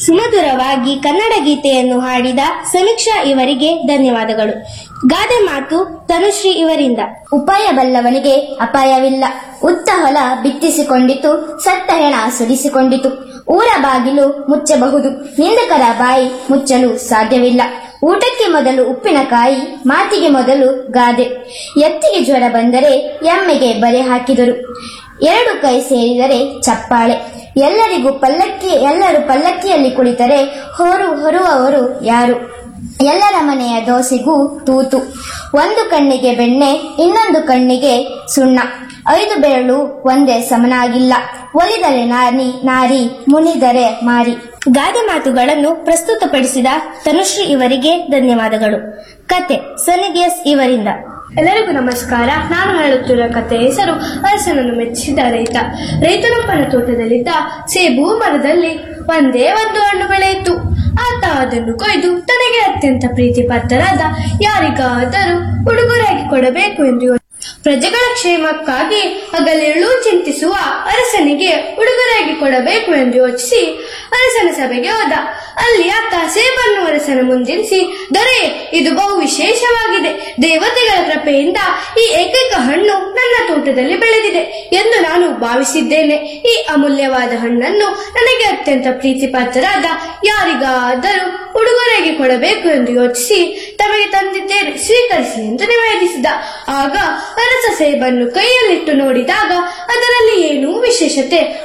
ಸುಮಧುರವಾಗಿ ಕನ್ನಡ ಗೀತೆಯನ್ನು ಹಾಡಿದ ಸಮೀಕ್ಷಾ ಇವರಿಗೆ ಧನ್ಯವಾದಗಳು ಗಾದೆ ಮಾತು ತನುಶ್ರೀ ಇವರಿಂದ ಉಪಾಯ ಬಲ್ಲವನಿಗೆ ಅಪಾಯವಿಲ್ಲ ಉತ್ತ ಹೊಲ ಬಿತ್ತಿಸಿಕೊಂಡಿತು ಸತ್ತ ಹೆಣ ಸುರಿಸಿಕೊಂಡಿತು ಊರ ಬಾಗಿಲು ಮುಚ್ಚಬಹುದು ನಿಂದಕರ ಬಾಯಿ ಮುಚ್ಚಲು ಸಾಧ್ಯವಿಲ್ಲ ಊಟಕ್ಕೆ ಮೊದಲು ಉಪ್ಪಿನಕಾಯಿ ಮಾತಿಗೆ ಮೊದಲು ಗಾದೆ ಎತ್ತಿಗೆ ಜ್ವರ ಬಂದರೆ ಎಮ್ಮೆಗೆ ಬರೆ ಹಾಕಿದರು ಎರಡು ಕೈ ಸೇರಿದರೆ ಚಪ್ಪಾಳೆ ಎಲ್ಲರಿಗೂ ಪಲ್ಲಕ್ಕಿ ಎಲ್ಲರೂ ಪಲ್ಲಕ್ಕಿಯಲ್ಲಿ ಕುಳಿತರೆ ಹೊರು ಹೊರುವವರು ಯಾರು ಎಲ್ಲರ ಮನೆಯ ದೋಸೆಗೂ ತೂತು ಒಂದು ಕಣ್ಣಿಗೆ ಬೆಣ್ಣೆ ಇನ್ನೊಂದು ಕಣ್ಣಿಗೆ ಸುಣ್ಣ ಐದು ಬೆರಳು ಒಂದೇ ಸಮನಾಗಿಲ್ಲ ಒಲಿದರೆ ನಾರಿ ನಾರಿ ಮುನಿದರೆ ಮಾರಿ ಗಾದೆ ಮಾತುಗಳನ್ನು ಪ್ರಸ್ತುತಪಡಿಸಿದ ತನುಶ್ರೀ ಇವರಿಗೆ ಧನ್ಯವಾದಗಳು ಕತೆ ಸನಿಗಿಯಸ್ ಇವರಿಂದ ಎಲ್ಲರಿಗೂ ನಮಸ್ಕಾರ ನಾನು ಹೇಳುತ್ತಿರುವ ಕಥೆಯ ಹೆಸರು ಅರಸನನ್ನು ಮೆಚ್ಚಿದ ರೈತ ರೈತನೊಬ್ಬನ ತೋಟದಲ್ಲಿದ್ದ ಸೇಬು ಮರದಲ್ಲಿ ಒಂದೇ ಒಂದು ಹಣ್ಣು ಬೆಳೆಯಿತು ಆತ ಅದನ್ನು ಕೊಯ್ದು ತನಗೆ ಅತ್ಯಂತ ಪ್ರೀತಿ ಪಾತ್ರರಾದ ಯಾರಿಗಾದರೂ ಉಡುಗೊರೆಯಾಗಿ ಕೊಡಬೇಕು ಎಂದು ಯೋಚಿಸಿದ. ಪ್ರಜೆಗಳ ಕ್ಷೇಮಕ್ಕಾಗಿ ಹಗಲಿರುಳು ಚಿಂತಿಸುವ ಅರಸನಿಗೆ ಉಡುಗೊರೆಯಾಗಿ ಕೊಡಬೇಕು ಎಂದು ಯೋಚಿಸಿ ಅರಸನ ಸಭೆಗೆ ಹೋದ ಅಲ್ಲಿ ಆತ ಸೇಬನ್ನು ಅರಸನ ಮುಂದಿರಿಸಿ ದೊರೆ ಇದು ಬಹು ವಿಶೇಷವಾಗಿದೆ ದೇವತೆಗಳ ಕೃಪೆಯಿಂದ ಈ ಏಕೈಕ ಹಣ್ಣು ನನ್ನ ತೋಟದಲ್ಲಿ ಬೆಳೆದಿದೆ ಎಂದು ನಾನು ಭಾವಿಸಿದ್ದೇನೆ ಈ ಅಮೂಲ್ಯವಾದ ಹಣ್ಣನ್ನು ನನಗೆ ಅತ್ಯಂತ ಪ್ರೀತಿಪಾತ್ರರಾದ ಯಾರಿಗಾದರೂ ಉಡುಗೊರೆಗೆ ಕೊಡಬೇಕು ಎಂದು ಯೋಚಿಸಿ ತಮಗೆ ತಂದಿದ್ದೇನೆ ಸ್ವೀಕರಿಸಿ ಎಂದು ನಿವೇದಿಸಿದ ಆಗ ಅರಸ ಸೇಬನ್ನು ಕೈಯಲ್ಲಿಟ್ಟು ನೋಡಿದಾಗ ಅದರಲ್ಲಿ ಏನೂ ವಿಶೇಷತೆ